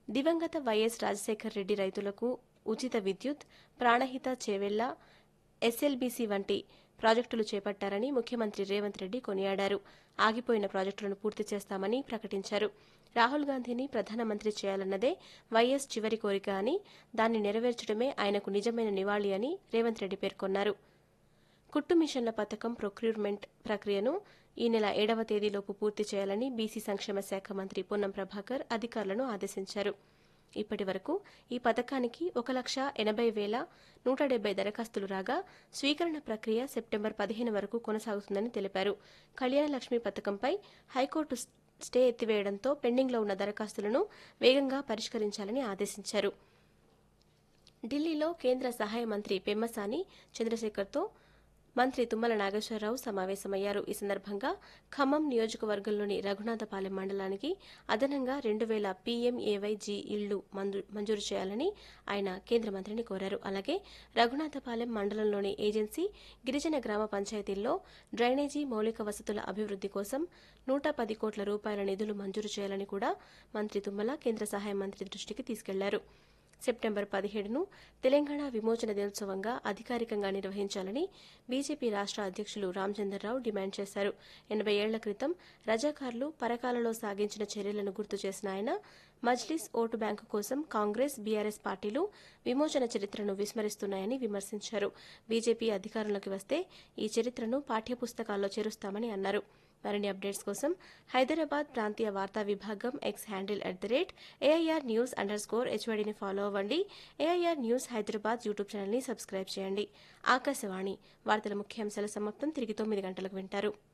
దివంగత వైఎస్ రాజశేఖర్ రెడ్డి రైతులకు ఉచిత విద్యుత్ ప్రాణహిత చేవెళ్ల ఎస్ఎల్బీసీ వంటి ప్రాజెక్టులు చేపట్టారని ముఖ్యమంత్రి రేవంత్ రెడ్డి కొనియాడారు ఆగిపోయిన ప్రాజెక్టులను పూర్తి చేస్తామని ప్రకటించారు రాహుల్ గాంధీని ప్రధానమంత్రి చేయాలన్నదే వైఎస్ చివరి కోరిక అని దాన్ని నెరవేర్చడమే ఆయనకు నిజమైన నివాళి అని రేవంత్ రెడ్డి పేర్కొన్నారు కుట్టు మిషన్ల పథకం ప్రొక్యూర్మెంట్ ప్రక్రియను ఈ నెల ఏడవ తేదీలోపు పూర్తి చేయాలని బీసీ సంక్షేమ శాఖ మంత్రి పొన్నం ప్రభాకర్ అధికారులను ఆదేశించారు ఇప్పటి వరకు ఈ పథకానికి ఒక లక్ష ఎనభై వేల నూట డెబ్బై దరఖాస్తులు రాగా స్వీకరణ ప్రక్రియ సెప్టెంబర్ పదిహేను వరకు కొనసాగుతుందని తెలిపారు కళ్యాణ లక్ష్మి పథకంపై హైకోర్టు స్టే ఎత్తివేయడంతో పెండింగ్లో ఉన్న దరఖాస్తులను వేగంగా పరిష్కరించాలని ఆదేశించారు ఢిల్లీలో కేంద్ర సహాయ మంత్రి పెమ్మసాని చంద్రశేఖర్తో మంత్రి తుమ్మల నాగేశ్వరరావు సమావేశమయ్యారు ఈ సందర్భంగా ఖమ్మం నియోజకవర్గంలోని రఘునాథపాలెం మండలానికి అదనంగా రెండు వేల పీఎంఏవైజీ ఇళ్లు మంజూ- మంజూరు చేయాలని ఆయన కేంద్ర మంత్రిని కోరారు అలాగే రఘునాథపాలెం మండలంలోని ఏజెన్సీ గిరిజన గ్రామ పంచాయతీల్లో డ్రైనేజీ మౌలిక వసతుల అభివృద్ది కోసం నూట పది కోట్ల రూపాయల నిధులు మంజూరు చేయాలని కూడా మంత్రి తుమ్మల కేంద్ర సహాయ మంత్రి దృష్టికి తీసుకెళ్లారు సెప్టెంబర్ పదిహేడును తెలంగాణ విమోచన దినోత్సవంగా అధికారికంగా నిర్వహించాలని బీజేపీ రాష్ట్ర అధ్యక్షులు రామచంద్రరావు డిమాండ్ చేశారు ఎనభై ఏళ్ల క్రితం రజాకార్లు పరకాలలో సాగించిన చర్యలను గుర్తు చేసిన ఆయన మజ్లిస్ ఓటు బ్యాంకు కోసం కాంగ్రెస్ బీఆర్ఎస్ పార్టీలు విమోచన చరిత్రను విస్మరిస్తున్నాయని విమర్శించారు బీజేపీ అధికారంలోకి వస్తే ఈ చరిత్రను పాఠ్యపుస్తకాల్లో చేరుస్తామని అన్నారు మరిన్ని అప్డేట్స్ కోసం హైదరాబాద్ ప్రాంతీయ వార్తా విభాగం X handle at the rate AIR news under score హెచ్వైడీని ఫాలో అవ్వండి ఏఐఆర్ న్యూస్ హైదరాబాద్ యూట్యూబ్ ఛానల్ని సబ్స్క్రైబ్ చేయండి ఆకాశవాణి వార్తల ముఖ్యాంశాల సమాప్తం తిరిగి తొమ్మిది గంటలకు వింటారు